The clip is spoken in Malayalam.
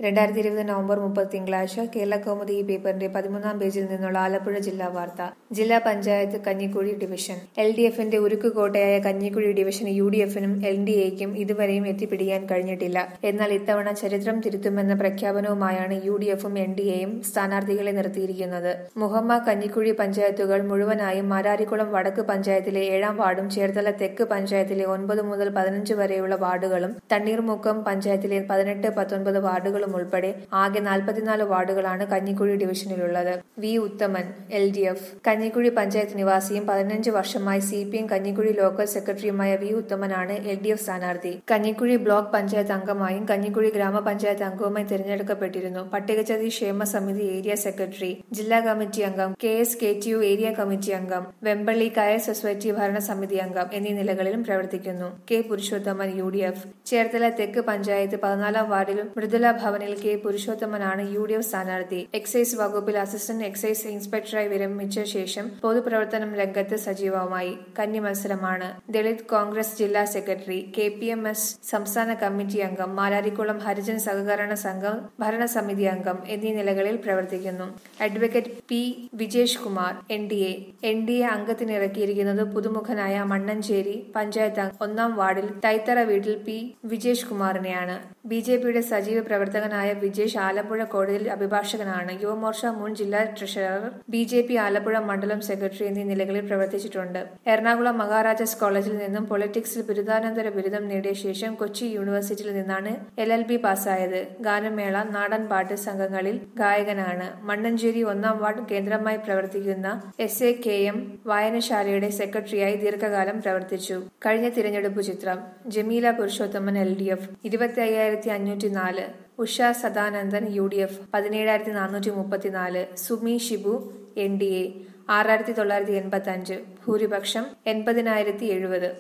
രണ്ടായിരത്തി ഇരുപത് നവംബർ മുപ്പത് തിങ്കളാഴ്ച കേരള കൗമുദി ഈ പേപ്പറിന്റെ പതിമൂന്നാം പേജിൽ നിന്നുള്ള ആലപ്പുഴ ജില്ലാ വാർത്ത ജില്ലാ panchayat Kanjikuzhi division L D എഫിന്റെ ഉരുക്കുകോട്ടയായ കഞ്ഞിക്കുഴി ഡിവിഷന് യു ഡി എഫിനും എൽ ഡി എക്കും ഇതുവരെയും എത്തിപ്പിടിക്കാൻ കഴിഞ്ഞിട്ടില്ല എന്നാൽ ഇത്തവണ ചരിത്രം തിരുത്തുമെന്ന പ്രഖ്യാപനവുമായാണ് യു ഡി എഫും എൻ ഡി എയും സ്ഥാനാർത്ഥികളെ നിർത്തിയിരിക്കുന്നത് മുഹമ്മ കഞ്ഞിക്കുഴി പഞ്ചായത്തുകൾ മുഴുവനായും മാരാരിക്കുളം വടക്ക് പഞ്ചായത്തിലെ ഏഴാം വാർഡും ചേർത്തല തെക്ക് പഞ്ചായത്തിലെ ഒൻപത് മുതൽ പതിനഞ്ച് വരെയുള്ള വാർഡുകളും തണ്ണീർമുക്കം പഞ്ചായത്തിലെ പതിനെട്ട് പത്തൊൻപത് വാർഡുകളും ഉൾപ്പെടെ ആകെ നാൽപ്പത്തിനാല് വാർഡുകളാണ് കഞ്ഞിക്കുഴി ഡിവിഷനിലുള്ളത് V Uthaman L D F Kanjikuzhi panchayat നിവാസിയും പതിനഞ്ച് വർഷമായി C P M Kanjikuzhi local സെക്രട്ടറിയുമായ വി ഉത്തമനാണ് എൽ ഡി എഫ് സ്ഥാനാർത്ഥി കഞ്ഞിക്കുഴി ബ്ലോക്ക് പഞ്ചായത്ത് അംഗമായും കഞ്ഞിക്കുഴി ഗ്രാമപഞ്ചായത്ത് അംഗവുമായി തിരഞ്ഞെടുക്കപ്പെട്ടിരുന്നു പട്ടികജാതി ക്ഷേമ സമിതി ഏരിയ സെക്രട്ടറി ജില്ലാ കമ്മിറ്റി അംഗം K S K T U area committee അംഗം വെമ്പള്ളി കയർ സൊസൈറ്റി ഭരണസമിതി അംഗം എന്നീ നിലകളിലും പ്രവർത്തിക്കുന്നു K Purushothaman U D F Cherthala തെക്ക് പഞ്ചായത്ത് പതിനാലാം വാർഡിലും മൃദുല ഭവനിൽ കെ പുരുഷോത്തമനാണ് യു ഡി എഫ് സ്ഥാനാർത്ഥി എക്സൈസ് വകുപ്പിൽ അസിസ്റ്റന്റ് എക്സൈസ് ഇൻസ്പെക്ടറായി വിരമിച്ച ശേഷം പൊതുപ്രവർത്തനം രംഗത്ത് സജീവമായി കന്നി മത്സരമാണ് ദളിത് കോൺഗ്രസ് ജില്ലാ secretary K P M S സംസ്ഥാന കമ്മിറ്റി അംഗം മാരാരിക്കുളം ഹരിജൻ സഹകരണ സംഘം ഭരണസമിതി അംഗം എന്നീ നിലകളിൽ പ്രവർത്തിക്കുന്നു advocate P Vijesh Kumar N D A N D A അംഗത്തിനിറക്കിയിരിക്കുന്നത് പുതുമുഖനായ മണ്ണഞ്ചേരി പഞ്ചായത്ത് അംഗം ഒന്നാം വാർഡിൽ തൈത്തറ വീട്ടിൽ പി വിജേഷ് കുമാറിനെയാണ് ബി ജെ പിയുടെ സജീവ പ്രവർത്തകനായ വിജേഷ് ആലപ്പുഴ കോടതിയിൽ അഭിഭാഷകനാണ് യുവമോർച്ച മുൻ ജില്ലാ treasurer B J P Alappuzha മണ്ഡലം സെക്രട്ടറി എന്നീ നിലകളിൽ പ്രവർത്തിച്ചിട്ടുണ്ട് എറണാകുളം മഹാരാജാസ് കോളേജിൽ നിന്നും പൊളിറ്റിക്സിൽ ബിരുദാനന്തര ബിരുദം നേടിയ ശേഷം കൊച്ചി യൂണിവേഴ്സിറ്റിയിൽ നിന്നാണ് എൽ എൽ ബി പാസ്സായത് ഗാനമേള നാടൻ പാട്ട് സംഘങ്ങളിൽ ഗായകനാണ് മണ്ണഞ്ചേരി ഒന്നാം വാർഡ് കേന്ദ്രമായി പ്രവർത്തിക്കുന്ന എസ് എ കെ എം വായനശാലയുടെ സെക്രട്ടറിയായി ദീർഘകാലം പ്രവർത്തിച്ചു കഴിഞ്ഞ തിരഞ്ഞെടുപ്പ് ചിത്രം Jameela Purushothaman L D F ഇരുപത്തി അയ്യായിരത്തി അഞ്ഞൂറ്റി നാല് Usha Sadanandan U D F പതിനേഴായിരത്തി നാനൂറ്റി മുപ്പത്തിനാല് Sumi Shibu N D A ആറായിരത്തി തൊള്ളായിരത്തി എൺപത്തി അഞ്ച് ഭൂരിപക്ഷം എൺപതിനായിരത്തി എഴുപത്